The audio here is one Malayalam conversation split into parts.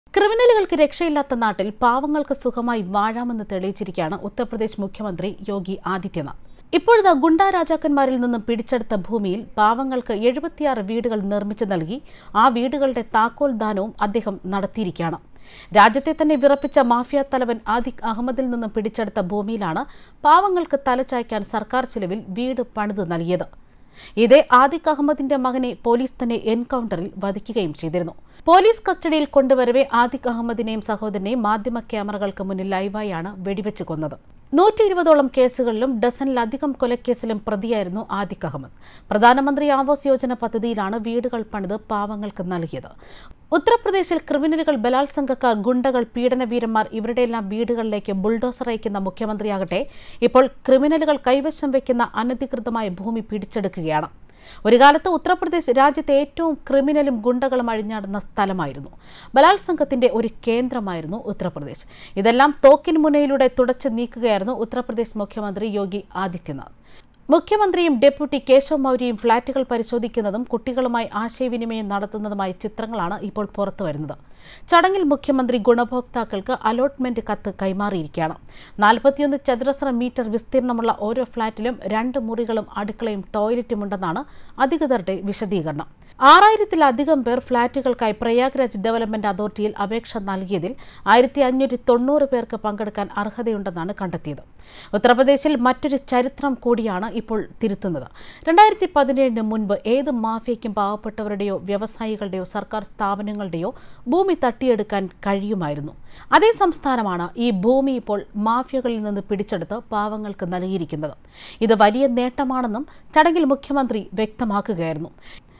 ക്രിമിനലുകൾക്ക് രക്ഷയില്ലാത്ത നാട്ടിൽ പാവങ്ങൾക്ക് സുഖമായി വാഴാമെന്ന് തെളിയിച്ചിരിക്കുകയാണ് ഉത്തർപ്രദേശ് മുഖ്യമന്ത്രി യോഗി ആദിത്യനാഥ് ഇപ്പോഴത്തെ ഗുണ്ടാ രാജാക്കന്മാരിൽ നിന്നും പിടിച്ചെടുത്ത ഭൂമിയിൽ പാവങ്ങൾക്ക് എഴുപത്തിയാറ് വീടുകൾ നിർമ്മിച്ചു നൽകി ആ വീടുകളുടെ താക്കോൽ ദാനവും അദ്ദേഹം നടത്തിയിരിക്കുകയാണ് രാജ്യത്തെ തന്നെ വിറപ്പിച്ച മാഫിയ തലവൻ ആദിഖ് അഹമ്മദിൽ നിന്നും പിടിച്ചെടുത്ത ഭൂമിയിലാണ് പാവങ്ങൾക്ക് തലചായ്ക്കാൻ സർക്കാർ ചിലവിൽ വീട് പണിത് നൽകിയത് ഇതേ ആദിഖ് അഹമ്മദിന്റെ മകനെ പോലീസ് തന്നെ എൻകൗണ്ടറിൽ വധിക്കുകയും ചെയ്തിരുന്നു പോലീസ് കസ്റ്റഡിയിൽ കൊണ്ടുവരവെ ആദിഖ് അഹമ്മദിനെയും സഹോദരനെയും മാധ്യമ ക്യാമറകൾക്ക് മുന്നിൽ ലൈവായാണ് വെടിവെച്ച് കൊന്നത് നൂറ്റി ഇരുപതോളം കേസുകളിലും ഡസനിലധികം കൊലക്കേസിലും പ്രതിയായിരുന്നു ആദിഖ് അഹമ്മദ് പ്രധാനമന്ത്രി ആവാസ് യോജന പദ്ധതിയിലാണ് വീടുകൾ പണിത് പാവങ്ങൾക്ക് നൽകിയത് ഉത്തർപ്രദേശിൽ ക്രിമിനലുകൾ ബലാത്സംഗക്കാർ ഗുണ്ടകൾ പീഡനവീരന്മാർ ഇവരുടെയെല്ലാം വീടുകളിലേക്ക് ബുൾഡോസർ അയക്കുന്ന മുഖ്യമന്ത്രിയാകട്ടെ ഇപ്പോൾ ക്രിമിനലുകൾ കൈവശം വയ്ക്കുന്ന അനധികൃതമായ ഭൂമി പിടിച്ചെടുക്കുകയാണ് ഒരു കാലത്ത് ഉത്തർപ്രദേശ് രാജ്യത്തെ ഏറ്റവും ക്രിമിനലും ഗുണ്ടകളും അഴിഞ്ഞാടുന്ന സ്ഥലമായിരുന്നു ബലാത്സംഗത്തിന്റെ ഒരു കേന്ദ്രമായിരുന്നു ഉത്തർപ്രദേശ് ഇതെല്ലാം തോക്കിൻ മുനയിലൂടെ തുടച്ചു നീക്കുകയായിരുന്നു ഉത്തർപ്രദേശ് മുഖ്യമന്ത്രി യോഗി ആദിത്യനാഥ് മുഖ്യമന്ത്രിയും ഡെപ്യൂട്ടി കേശവ് മൌര്യയും ഫ്ളാറ്റുകൾ പരിശോധിക്കുന്നതും കുട്ടികളുമായി ആശയവിനിമയം നടത്തുന്നതുമായ ചിത്രങ്ങളാണ് ഇപ്പോൾ പുറത്തുവരുന്നത് ചടങ്ങിൽ മുഖ്യമന്ത്രി ഗുണഭോക്താക്കൾക്ക് അലോട്ട്മെന്റ് കത്ത് കൈമാറിയിരിക്കുകയാണ് നാൽപ്പത്തിയൊന്ന് ചതുരശ്ര മീറ്റർ വിസ്തീർണമുള്ള ഓരോ ഫ്ളാറ്റിലും രണ്ട് മുറികളും അടുക്കളയും ടോയ്ലറ്റും ഉണ്ടെന്നാണ് അധികൃതരുടെ വിശദീകരണം ആറായിരത്തിലധികം പേർ ഫ്ളാറ്റുകൾക്കായി പ്രയാഗ്രാജ് ഡെവലപ്മെന്റ് അതോറിറ്റിയിൽ അപേക്ഷ നൽകിയതിൽ ആയിരത്തി അഞ്ഞൂറ്റി തൊണ്ണൂറ് പേർക്ക് പങ്കെടുക്കാൻ അർഹതയുണ്ടെന്നാണ് കണ്ടെത്തിയത് ഉത്തർപ്രദേശിൽ മറ്റൊരു ചരിത്രം കൂടിയാണ് ഇപ്പോൾ തിരുത്തുന്നത് രണ്ടായിരത്തി പതിനേഴിന് മുൻപ് ഏത് മാഫിയയ്ക്കും പാവപ്പെട്ടവരുടെയോ വ്യവസായികളുടെയോ സർക്കാർ സ്ഥാപനങ്ങളുടെയോ ഭൂമി തട്ടിയെടുക്കാൻ കഴിയുമായിരുന്നു അതേ സംസ്ഥാനമാണ് ഈ ഭൂമി ഇപ്പോൾ മാഫിയകളിൽ നിന്ന് പിടിച്ചെടുത്ത് പാവങ്ങൾക്ക് നൽകിയിരിക്കുന്നത് ഇത് വലിയ നേട്ടമാണെന്നും ചടങ്ങിൽ മുഖ്യമന്ത്രി വ്യക്തമാക്കുകയായിരുന്നു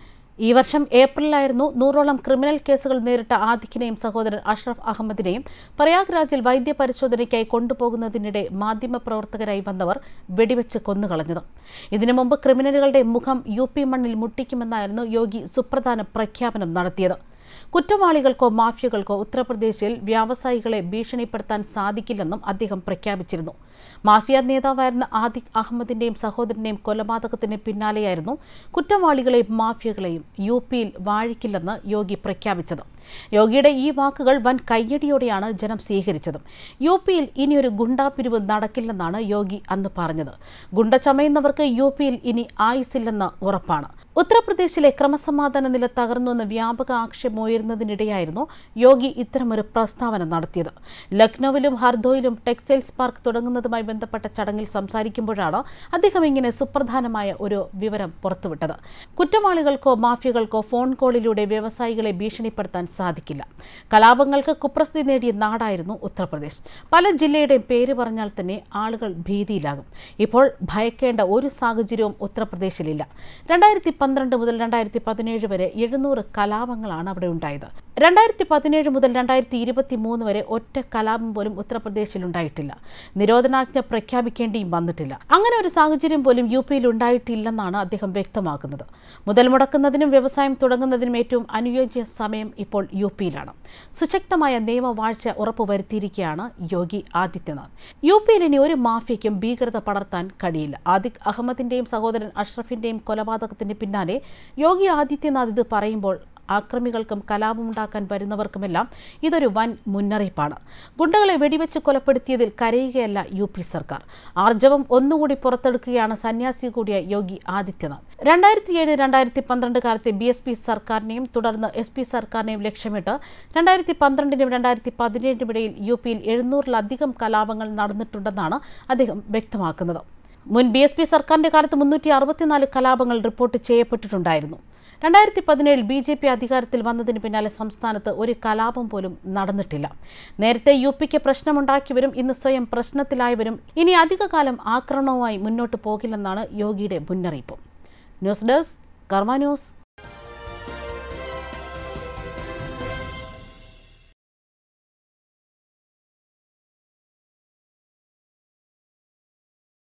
ഈ വർഷം ഏപ്രിലായിരുന്നു നൂറോളം ക്രിമിനൽ കേസുകൾ നേരിട്ട ആദിഖിനെയും സഹോദരൻ അഷ്റഫ് അഹമ്മദിനെയും പ്രയാഗ്രാജിൽ വൈദ്യപരിശോധനയ്ക്കായി കൊണ്ടുപോകുന്നതിനിടെ മാധ്യമപ്രവർത്തകരായി വന്നവർ വെടിവെച്ച് കൊന്നുകളഞ്ഞത് ഇതിനു മുമ്പ് ക്രിമിനലുകളുടെ മുഖം യു പി മണ്ണിൽ മുട്ടിക്കുമെന്നായിരുന്നു യോഗി സുപ്രധാന പ്രഖ്യാപനം നടത്തിയത് കുറ്റവാളികൾക്കോ മാഫിയകൾക്കോ ഉത്തർപ്രദേശിൽ വ്യാവസായികളെ ഭീഷണിപ്പെടുത്താൻ സാധിക്കില്ലെന്നും അദ്ദേഹം പ്രഖ്യാപിച്ചിരുന്നു മാഫിയ നേതാവായിരുന്ന ആദിഖ് അഹമ്മദിന്റെയും സഹോദരന്റെയും കൊലപാതകത്തിന് പിന്നാലെയായിരുന്നു കുറ്റവാളികളെയും മാഫിയകളെയും യു പിയിൽ വാഴിക്കില്ലെന്ന് യോഗി പ്രഖ്യാപിച്ചത് യോഗിയുടെ ഈ വാക്കുകൾ വൻ കയ്യടിയോടെയാണ് ജനം സ്വീകരിച്ചത് യു പിയിൽ ഇനിയൊരു ഗുണ്ടാപിരിവ് നടക്കില്ലെന്നാണ് യോഗി അന്ന് പറഞ്ഞത് ഗുണ്ട ചമയുന്നവർക്ക് യു പിയിൽ ഇനി ആയുസില്ലെന്ന് ഉറപ്പാണ് ഉത്തർപ്രദേശിലെ ക്രമസമാധാന നില തകർന്നുവെന്ന് വ്യാപക ആക്ഷേപമുയരുന്നതിനിടെയായിരുന്നു യോഗി ഇത്തരമൊരു പ്രസ്താവന നടത്തിയത് ലക്നൌവിലും ഹർദോയിലും ടെക്സ്റ്റൈൽസ് പാർക്ക് തുടങ്ങുന്നതുമായി ബന്ധപ്പെട്ട ചടങ്ങിൽ സംസാരിക്കുമ്പോഴാണ് അദ്ദേഹം ഇങ്ങനെ സുപ്രധാനമായ ഒരു വിവരം പുറത്തുവിട്ടത് കുറ്റവാളികൾക്കോ മാഫിയകൾക്കോ ഫോൺ കോളിലൂടെ വ്യവസായികളെ ഭീഷണിപ്പെടുത്താൻ സാധിക്കില്ല കലാപങ്ങൾക്ക് കുപ്രസിദ്ധി നേടിയ നാടായിരുന്നു ഉത്തർപ്രദേശ് പല ജില്ലയുടെയും പേര് പറഞ്ഞാൽ തന്നെ ആളുകൾ ഭീതിയിലാകും ഇപ്പോൾ ഭയക്കേണ്ട ഒരു സാഹചര്യവും ഉത്തർപ്രദേശിലില്ല രണ്ടായിരത്തി പന്ത്രണ്ട് മുതൽ രണ്ടായിരത്തി പതിനേഴ് വരെ എഴുന്നൂറ് കലാപങ്ങളാണ് അവിടെ ഉണ്ടായത് രണ്ടായിരത്തി പതിനേഴ് മുതൽ രണ്ടായിരത്തി ഇരുപത്തി മൂന്ന് വരെ ഒറ്റ കലാപം പോലും ഉത്തർപ്രദേശിൽ ഉണ്ടായിട്ടില്ല നിരോധനാജ്ഞ പ്രഖ്യാപിക്കേണ്ടിയും വന്നിട്ടില്ല അങ്ങനെ ഒരു സാഹചര്യം പോലും യു പിയിൽ ഉണ്ടായിട്ടില്ലെന്നാണ് അദ്ദേഹം വ്യക്തമാക്കുന്നത് മുതൽ മുടക്കുന്നതിനും വ്യവസായം തുടങ്ങുന്നതിനും ഏറ്റവും അനുയോജ്യ സമയം ഇപ്പോൾ യു പിയിലാണ് സുശക്തമായ നിയമവാഴ്ച ഉറപ്പുവരുത്തിയിരിക്കുകയാണ് യോഗി ആദിത്യനാഥ് യു പിയിൽ ഇനി ഒരു മാഫിയയ്ക്കും ഭീകരത പടർത്താൻ കഴിയില്ല ആദിഖ് അഹമ്മദിന്റെയും സഹോദരൻ അഷ്റഫിന്റെയും കൊലപാതകത്തിന് പിന്നാലെ യോഗി ആദിത്യനാഥ് ഇത് പറയുമ്പോൾ ആക്രമികൾക്കും കലാപമുണ്ടാക്കാൻ വരുന്നവർക്കുമെല്ലാം ഇതൊരു വൻ മുന്നറിയിപ്പാണ് ഗുണ്ടകളെ വെടിവെച്ച് കൊലപ്പെടുത്തിയതിൽ കരയുകയല്ല യു പി സർക്കാർ ആർജവം ഒന്നുകൂടി പുറത്തെടുക്കുകയാണ് സന്യാസി കൂടിയ യോഗി ആദിത്യനാഥ് രണ്ടായിരത്തി ഏഴ് രണ്ടായിരത്തി പന്ത്രണ്ട് കാലത്തെ ബി എസ് പി സർക്കാരിനെയും തുടർന്ന് എസ് പി സർക്കാരിനെയും ലക്ഷ്യമിട്ട് രണ്ടായിരത്തി പന്ത്രണ്ടിനും രണ്ടായിരത്തി പതിനേഴിനും ഇടയിൽ യു പിയിൽ എഴുന്നൂറിലധികം കലാപങ്ങൾ നടന്നിട്ടുണ്ടെന്നാണ് അദ്ദേഹം വ്യക്തമാക്കുന്നത് മുൻ ബി എസ് പി സർക്കാരിന്റെ കാലത്ത് മുന്നൂറ്റി അറുപത്തിനാല് കലാപങ്ങൾ റിപ്പോർട്ട് ചെയ്യപ്പെട്ടിട്ടുണ്ടായിരുന്നു രണ്ടായിരത്തി പതിനേഴിൽ ബി ജെ പി അധികാരത്തിൽ വന്നതിന് പിന്നാലെ സംസ്ഥാനത്ത് ഒരു കലാപം പോലും നടന്നിട്ടില്ല നേരത്തെ യു പിക്ക് പ്രശ്നമുണ്ടാക്കിയവരും ഇന്ന് സ്വയം പ്രശ്നത്തിലായവരും ഇനി അധികകാലം ആക്രമണവുമായി മുന്നോട്ട് പോകില്ലെന്നാണ് യോഗിയുടെ മുന്നറിയിപ്പ് ന്യൂസ് ഡെസ്ക് കർമ്മ ന്യൂസ്